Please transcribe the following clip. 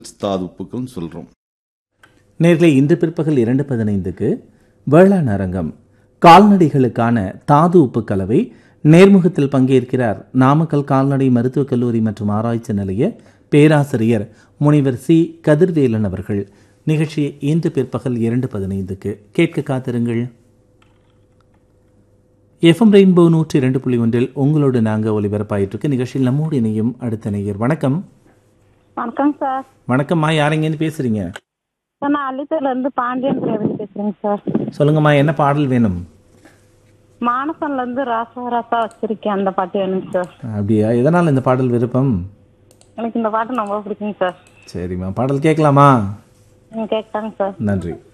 தாது உப்புக்கள்னு சொல்கிறோம் நேர்களே இன்று பிற்பகல் இரண்டு பதினைந்துக்கு வேளாண் அரங்கம் கால்நடைகளுக்கான தாது உப்பு கலவை நேர்முகத்தில் பங்கேற்கிறார் நாமக்கல் கால்நடை மருத்துவக் கல்லூரி மற்றும் ஆராய்ச்சி நிலைய பேராசிரியர் முனைவர் சி கதிர்வேலன் அவர்கள் நிகழ்ச்சி இன்று பிற்பகல் இரண்டு பதினைந்துக்கு கேட்க காத்திருங்கள் எஃப்எம் ரெயின்போ நூற்றி இரண்டு புள்ளி ஒன்றில் உங்களோடு நாங்கள் ஒலிபரப்பாயிட்டிருக்கு நிகழ்ச்சியில் நம்மோடு இணையும் அடுத்த நேயர் வணக்கம் வணக்கம் சார் வணக்கம்மா யாரெங்கன்னு பேசுறீங்க சார் நான் அள்ளித்தூர்ல இருந்து பாண்டியன் ரேவதி பேசுறேங்க சார் சொல்லுங்கம்மா என்ன பாடல் வேணும் மானசன்ல இருந்து ராசா ராசா வச்சிருக்கேன் அந்த பாட்டு வேணுங்க சார் அப்படியா எதனால் இந்த பாடல் விருப்பம் எனக்கு இந்த பாட்டு ரொம்ப பிடிக்குங்க சார் சரிம்மா பாடல் கேட்கலாமா நீங்க கேட்டாங்க சார் நன்றி